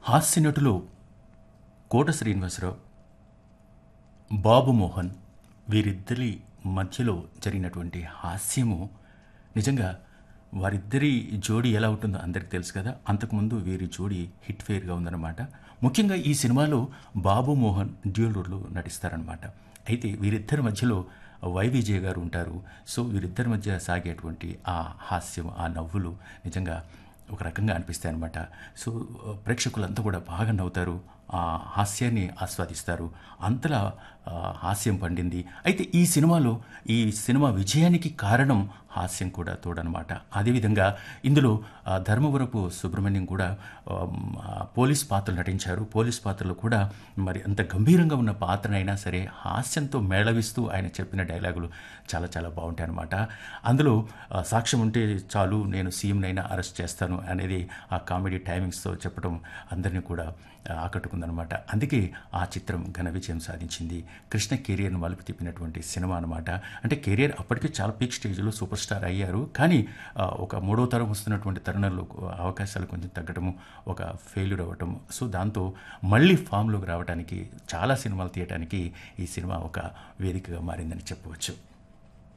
హాస్య నటులు కోట శ్రీనివాసరావు బాబు మోహన్ వీరిద్దరి మధ్యలో జరిగినటువంటి హాస్యము నిజంగా వారిద్దరి జోడీ ఎలా ఉంటుందో అందరికీ తెలుసు కదా అంతకుముందు వీరి జోడీ హిట్ ఫెయిర్గా ఉందన్నమాట ముఖ్యంగా ఈ సినిమాలో బాబు మోహన్ డ్యూల్ రోడ్లో నటిస్తారనమాట అయితే వీరిద్దరి మధ్యలో వై విజయ్ గారు ఉంటారు సో వీరిద్దరి మధ్య సాగేటువంటి ఆ హాస్యం ఆ నవ్వులు నిజంగా ఒక రకంగా అనిపిస్తాయి అనమాట సో ప్రేక్షకులంతా కూడా బాగా నవ్వుతారు ఆ హాస్యాన్ని ఆస్వాదిస్తారు అంతలా ఆ, హాస్యం పండింది అయితే ఈ సినిమాలో ఈ సినిమా విజయానికి కారణం హాస్యం కూడా తోడనమాట అదేవిధంగా ఇందులో ఆ, ధర్మవరపు సుబ్రహ్మణ్యం కూడా ఆమ్, ఆ, పోలీస్ పాత్రలు నటించారు పోలీస్ పాత్రలో కూడా మరి అంత గంభీరంగా ఉన్న పాత్రనైనా సరే హాస్యంతో మేళవిస్తూ ఆయన చెప్పిన డైలాగులు చాలా చాలా బాగుంటాయి అనమాట అందులో ఆ, సాక్ష్యం ఉంటే చాలు నేను సీఎంనైనా అరెస్ట్ చేస్తాను అనేది ఆ కామెడీ టైమింగ్స్తో చెప్పడం అందరినీ కూడా ఆ, ఆకట్టుకుందనమాట అందుకే ఆ చిత్రం ఘన విజయం సాధించింది కృష్ణ కెరియర్ను మలుపు తిప్పినటువంటి సినిమా అనమాట అంటే కెరియర్ అప్పటికే చాలా పీక్ స్టేజ్లో సూపర్ స్టార్ అయ్యారు కానీ ఆ, ఒక మూడో తరం వస్తున్నటువంటి తరుణంలో అవకాశాలు కొంచెం తగ్గటము ఒక ఫెయిల్యూర్ అవ్వటం సో దాంతో మళ్ళీ ఫామ్లోకి రావడానికి చాలా సినిమాలు తీయడానికి ఈ సినిమా ఒక వేదికగా మారిందని చెప్పవచ్చు